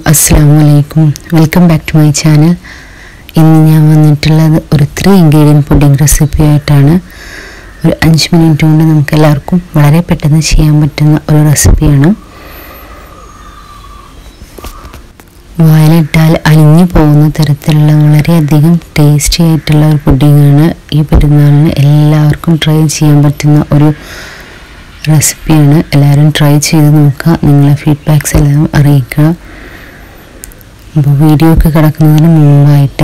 അസ്സാം വലൈക്കും welcome back to my channel ഇന്ന് ഞാൻ വന്നിട്ടുള്ളത് ഒരു ത്രീ ഇൻഗ്രീഡിയൻറ്റ് പുഡിംഗ് റെസിപ്പി ആയിട്ടാണ് ഒരു അഞ്ച് മിനിറ്റ് കൊണ്ട് നമുക്ക് എല്ലാവർക്കും വളരെ പെട്ടെന്ന് ചെയ്യാൻ പറ്റുന്ന ഒരു റെസിപ്പിയാണ് വായിലിട്ടാൽ അലിഞ്ഞു പോകുന്ന തരത്തിലുള്ള വളരെയധികം ടേസ്റ്റി ആയിട്ടുള്ള ഒരു പുഡിങ്ങാണ് ഈ പെരുന്നാളിന് എല്ലാവർക്കും ട്രൈ ചെയ്യാൻ പറ്റുന്ന ഒരു റെസിപ്പിയാണ് എല്ലാവരും ട്രൈ ചെയ്ത് നോക്കുക നിങ്ങളെ ഫീഡ്ബാക്ക്സ് എല്ലാം അറിയിക്കുക അപ്പോൾ വീഡിയോ ഒക്കെ കിടക്കുന്നതിന് മുമ്പായിട്ട്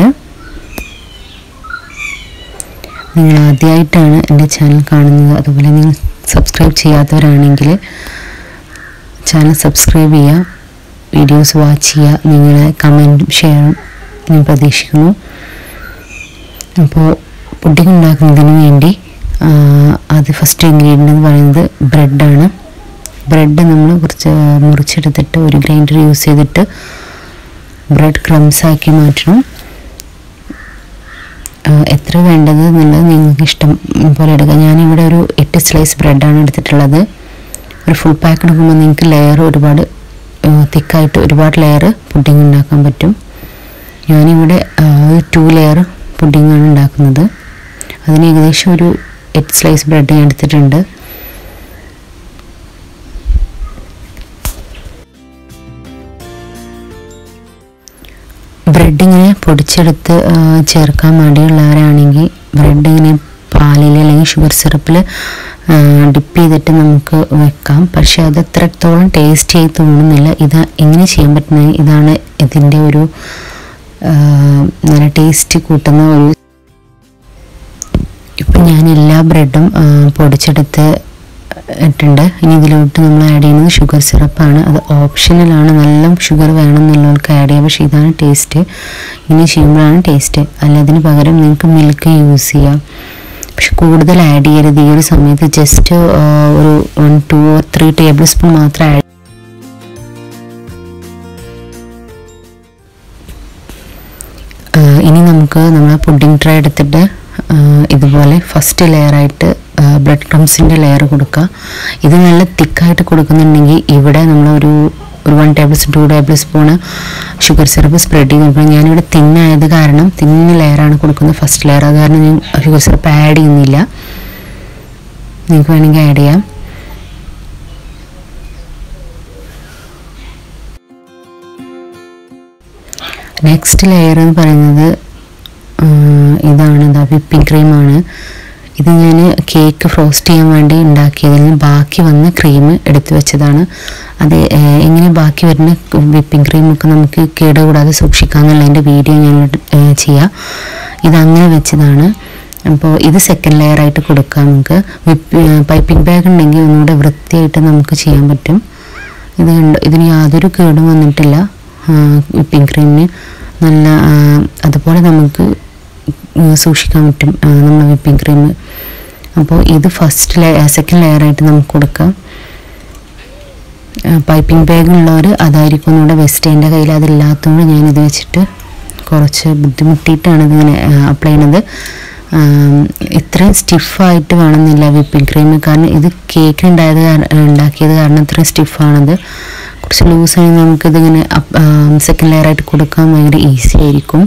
നിങ്ങൾ ആദ്യമായിട്ടാണ് എൻ്റെ ചാനൽ കാണുന്നത് അതുപോലെ നിങ്ങൾ സബ്സ്ക്രൈബ് ചെയ്യാത്തവരാണെങ്കിൽ ചാനൽ സബ്സ്ക്രൈബ് ചെയ്യുക വീഡിയോസ് വാച്ച് ചെയ്യുക നിങ്ങളെ കമൻറ്റും ഷെയറും ഞാൻ പ്രതീക്ഷിക്കുന്നു അപ്പോൾ പുഡിംഗ് ഉണ്ടാക്കുന്നതിന് വേണ്ടി അത് ഫസ്റ്റ് ഇൻഗ്രീഡിയൻ്റ് എന്ന് പറയുന്നത് ബ്രെഡാണ് ബ്രെഡ് നമ്മൾ കുറച്ച് മുറിച്ചെടുത്തിട്ട് ഒരു ഗ്രൈൻഡർ യൂസ് ചെയ്തിട്ട് ബ്രെഡ് ക്രംസ് ആക്കി മാറ്റണം എത്ര വേണ്ടത് എന്നുള്ളത് നിങ്ങൾക്ക് ഇഷ്ടം പോലെ എടുക്കുക ഞാനിവിടെ ഒരു എട്ട് സ്ലൈസ് ബ്രെഡാണ് എടുത്തിട്ടുള്ളത് ഒരു ഫുൾ പാക്ക് എടുക്കുമ്പോൾ നിങ്ങൾക്ക് ലെയർ ഒരുപാട് തിക്കായിട്ട് ഒരുപാട് ലെയർ പുഡിംഗ് ഉണ്ടാക്കാൻ പറ്റും ഞാനിവിടെ ഒരു ടു ലെയർ പുഡിങ്ങാണ് ഉണ്ടാക്കുന്നത് അതിന് ഏകദേശം ഒരു എട്ട് സ്ലൈസ് ബ്രെഡ് ഞാൻ എടുത്തിട്ടുണ്ട് ബ്രെഡ് ഇങ്ങനെ പൊടിച്ചെടുത്ത് ചേർക്കാൻ മടിയുള്ളവരാണെങ്കിൽ ബ്രെഡ് ഇങ്ങനെ പാലിൽ അല്ലെങ്കിൽ ഷുഗർ സിറപ്പിൽ ഡിപ്പ് ചെയ്തിട്ട് നമുക്ക് വെക്കാം പക്ഷെ അത് എത്രത്തോളം ടേസ്റ്റ് ആയി തോന്നുന്നില്ല ഇത് എങ്ങനെ ചെയ്യാൻ പറ്റുന്നത് ഇതാണ് ഇതിൻ്റെ ഒരു നല്ല ടേസ്റ്റ് കൂട്ടുന്ന ഒരു ഇപ്പം ഞാൻ എല്ലാ ബ്രെഡും പൊടിച്ചെടുത്ത് ഇട്ടുണ്ട് ഇനി ഇതിലോട്ട് നമ്മൾ ആഡ് ചെയ്യുന്നത് ഷുഗർ സിറപ്പാണ് അത് ഓപ്ഷണലാണ് നല്ല ഷുഗർ വേണം എന്നുള്ളവർക്ക് ആഡ് ചെയ്യാം പക്ഷേ ഇതാണ് ടേസ്റ്റ് ഇങ്ങനെ ചെയ്യുമ്പോഴാണ് ടേസ്റ്റ് അല്ല അതിന് പകരം നിങ്ങൾക്ക് മിൽക്ക് യൂസ് ചെയ്യാം പക്ഷെ കൂടുതൽ ആഡ് ചെയ്യരുത് ഈ ഒരു സമയത്ത് ജസ്റ്റ് ഒരു one two or three tablespoon മാത്രം ആഡ് ഇനി നമുക്ക് നമ്മൾ പുഡിംഗ് ട്രേ എടുത്തിട്ട് ഇതുപോലെ ഫസ്റ്റ് ലെയറായിട്ട് ബ്രെഡ് ക്രംസിൻ്റെ ലെയർ കൊടുക്കുക ഇത് നല്ല തിക്കായിട്ട് കൊടുക്കുന്നുണ്ടെങ്കിൽ ഇവിടെ നമ്മളൊരു ഒരു one tablespoon two tablespoon sugar syrup spread ചെയ്ത് കൊടുക്കണം ഞാനിവിടെ തിന്നായത് കാരണം തിന്ന് ലെയറാണ് കൊടുക്കുന്നത് ഫസ്റ്റ് ലെയർ അത് കാരണം ഞാൻ ഷുഗർ സിറപ്പ് ആഡ് ചെയ്യുന്നില്ല നിങ്ങൾക്ക് വേണമെങ്കിൽ ആഡ് ചെയ്യാം നെക്സ്റ്റ് ലെയർ എന്ന് പറയുന്നത് ഇതാണ് ഇതാ വിപ്പിംഗ് ക്രീമാണ് ഇത് ഞാൻ കേക്ക് ഫ്രോസ്റ്റ് ചെയ്യാൻ വേണ്ടി ഉണ്ടാക്കിയതിൽ നിന്ന് ബാക്കി വന്ന ക്രീം എടുത്തു വെച്ചതാണ് അത് എങ്ങനെ ബാക്കി വരുന്ന വിപ്പിംഗ് ക്രീമൊക്കെ നമുക്ക് കേടുകൂടാതെ സൂക്ഷിക്കാമെന്നുള്ളതിൻ്റെ വീഡിയോ ഞാൻ ചെയ്യാം ഇതങ്ങനെ വെച്ചതാണ് അപ്പോൾ ഇത് സെക്കൻഡ് ലെയർ ആയിട്ട് കൊടുക്കാം നമുക്ക് വിപ്പ് പൈപ്പിംഗ് ബാഗ് ഉണ്ടെങ്കിൽ ഒന്നുകൂടെ വൃത്തിയായിട്ട് നമുക്ക് ചെയ്യാൻ പറ്റും ഇത് കണ്ട് ഇതിന് യാതൊരു കേടും വന്നിട്ടില്ല വിപ്പിംഗ് ക്രീമിന് നല്ല അതുപോലെ നമുക്ക് സൂക്ഷിക്കാൻ പറ്റും നമ്മൾ വിപ്പിംഗ് ക്രീം അപ്പോൾ ഇത് ഫസ്റ്റ് ലെയർ സെക്കൻഡ് ലെയറായിട്ട് നമുക്ക് കൊടുക്കാം പൈപ്പിംഗ് ബാഗ് ഉള്ളവർ അതായിരിക്കും ഒന്നുകൂടെ ബെസ്റ്റ് എൻ്റെ കയ്യിൽ അതില്ലാത്തതുകൊണ്ട് ഞാനിത് വെച്ചിട്ട് കുറച്ച് ബുദ്ധിമുട്ടിയിട്ടാണ് ഇതിങ്ങനെ അപ്ലൈ ചെയ്യുന്നത് ഇത്രയും സ്റ്റിഫായിട്ട് വേണമെന്നില്ല വിപ്പിംഗ് ക്രീം കാരണം ഇത് കേക്ക് ഉണ്ടായത് ഉണ്ടാക്കിയത് കാരണം ഇത്രയും സ്റ്റിഫാണത് കുറച്ച് ലൂസാണെങ്കിൽ നമുക്കിതിങ്ങനെ സെക്കൻഡ് ലെയറായിട്ട് കൊടുക്കാൻ ഭയങ്കര ഈസി ആയിരിക്കും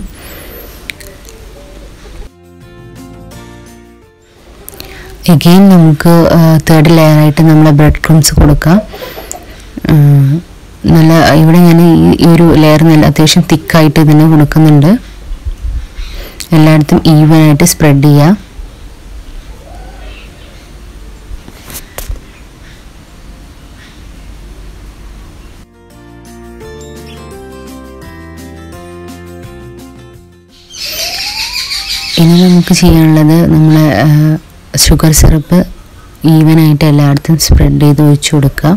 എഗെയിൻ നമുക്ക് തേർഡ് ലെയറായിട്ട് നമ്മൾ ബ്രെഡ് ക്രംസ് കൊടുക്കാം നല്ല ഇവിടെ ഞാൻ ഈ ഒരു ലെയർ നല്ല അത്യാവശ്യം തിക്കായിട്ട് ഇതിനെ കൊടുക്കുന്നുണ്ട് എല്ലായിടത്തും ഈവൻ ആയിട്ട് സ്പ്രെഡ് ചെയ്യുക ഇനി നമുക്ക് ചെയ്യാനുള്ളത് നമ്മൾ ഷുഗർ സിറപ്പ് ഈവനായിട്ട് എല്ലായിടത്തും സ്പ്രെഡ് ചെയ്ത് ഒഴിച്ചു കൊടുക്കുക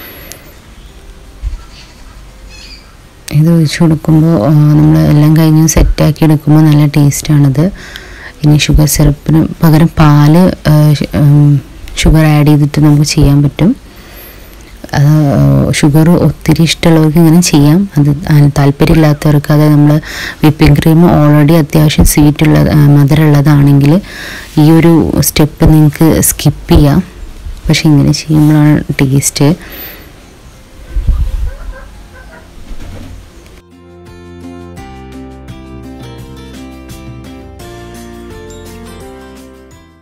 ഇത് ഒഴിച്ചു കൊടുക്കുമ്പോൾ നമ്മൾ എല്ലാം കഴിഞ്ഞ് സെറ്റാക്കി എടുക്കുമ്പോൾ നല്ല ടേസ്റ്റാണിത് ഇനി ഷുഗർ സിറപ്പിന് പകരം പാല് ഷുഗർ ആഡ് ചെയ്തിട്ട് നമുക്ക് ചെയ്യാൻ പറ്റും അത് ഷുഗർ ഒത്തിരി ഇഷ്ടമുള്ളവർക്ക് ഇങ്ങനെ ചെയ്യാം അത് താല്പര്യമില്ലാത്തവർക്ക് അത് നമ്മൾ വിപ്പിംഗ് ക്രീം ഓൾറെഡി അത്യാവശ്യം സ്വീറ്റ് ഉള്ള മധുരമുള്ളതാണെങ്കിൽ ഈ ഒരു സ്റ്റെപ്പ് നിങ്ങൾക്ക് സ്കിപ്പ് ചെയ്യാം പക്ഷെ ഇങ്ങനെ ചെയ്യുമ്പോഴാണ് ടേസ്റ്റ്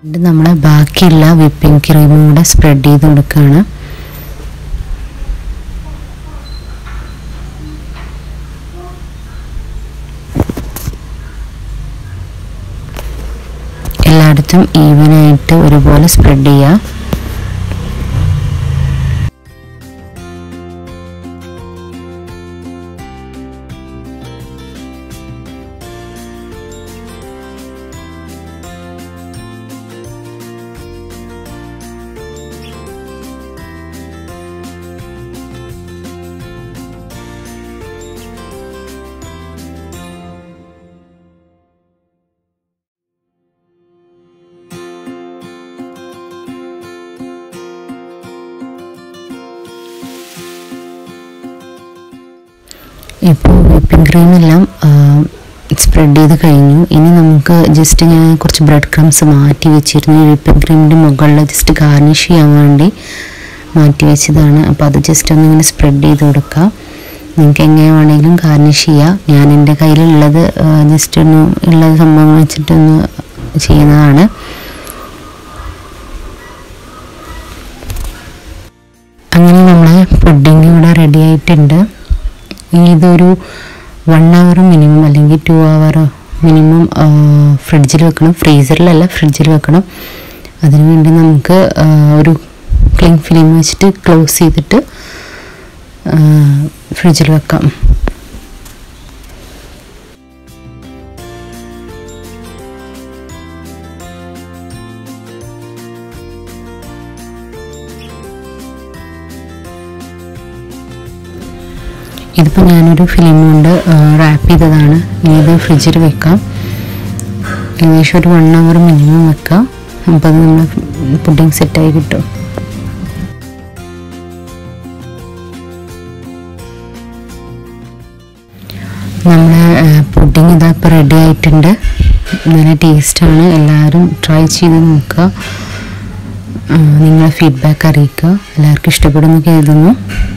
ഇത് നമ്മൾ ബാക്കിയുള്ള വിപ്പിംഗ് ക്രീമും കൂടെ സ്പ്രെഡ് ചെയ്ത് കൊടുക്കുകയാണ് എല്ലായിടത്തും ഈവനായിട്ട് ഒരുപോലെ സ്പ്രെഡ് ചെയ്യുക ഇപ്പോൾ വിപ്പിംഗ് ക്രീം എല്ലാം സ്പ്രെഡ് ചെയ്ത് കഴിഞ്ഞു ഇനി നമുക്ക് ജസ്റ്റ് ഞാൻ കുറച്ച് ബ്രെഡ് ക്രംസ് മാറ്റി വെച്ചിരുന്നു ഈ വിപ്പിംഗ് ക്രീമിൻ്റെ മുകളിൽ ജസ്റ്റ് ഗാർണിഷ് ചെയ്യാൻ വേണ്ടി മാറ്റി വെച്ചതാണ് അപ്പോൾ അത് ജസ്റ്റ് ഒന്ന് ഇങ്ങനെ സ്പ്രെഡ് ചെയ്ത് കൊടുക്കുക നിങ്ങൾക്ക് എങ്ങനെ വേണമെങ്കിലും ഗാർണിഷ് ചെയ്യാം ഞാൻ എൻ്റെ കയ്യിലുള്ളത് ജസ്റ്റ് ഒന്ന് ഉള്ള സംഭവം വെച്ചിട്ടൊന്ന് ചെയ്യുന്നതാണ് അങ്ങനെ നമ്മളെ പുഡിങ് ഇവിടെ റെഡി ആയിട്ടുണ്ട് ഇനി ഇതൊരു വൺ അവർ മിനിമം അല്ലെങ്കിൽ ടു അവർ മിനിമം ഫ്രിഡ്ജിൽ വെക്കണം ഫ്രീസറിലല്ല ഫ്രിഡ്ജിൽ വെക്കണം അതിനുവേണ്ടി നമുക്ക് ആ, ഒരു ക്ലിങ് ഫിലിം വെച്ചിട്ട് ക്ലോസ് ചെയ്തിട്ട് ഫ്രിഡ്ജിൽ വെക്കാം ഇതിപ്പോൾ ഞാനൊരു ഫിലിം കൊണ്ട് റാപ്പ് ചെയ്തതാണ് ഇനി ഇത് ഫ്രിഡ്ജിൽ വെക്കാം ഏകദേശം ഒരു വൺ അവർ മിനിമം വെക്കാം അപ്പോൾ അത് നമ്മൾ പുഡിങ് സെറ്റായി കിട്ടും നമ്മുടെ പുഡിങ് ഇതാ ഇപ്പോൾ റെഡി ആയിട്ടുണ്ട് നല്ല ടേസ്റ്റാണ് എല്ലാവരും ട്രൈ ചെയ്ത് നോക്കുക ആ, നിങ്ങളെ ഫീഡ്ബാക്ക് അറിയിക്കുക എല്ലാവർക്കും ഇഷ്ടപ്പെടുമെന്ന് കരുതുന്നു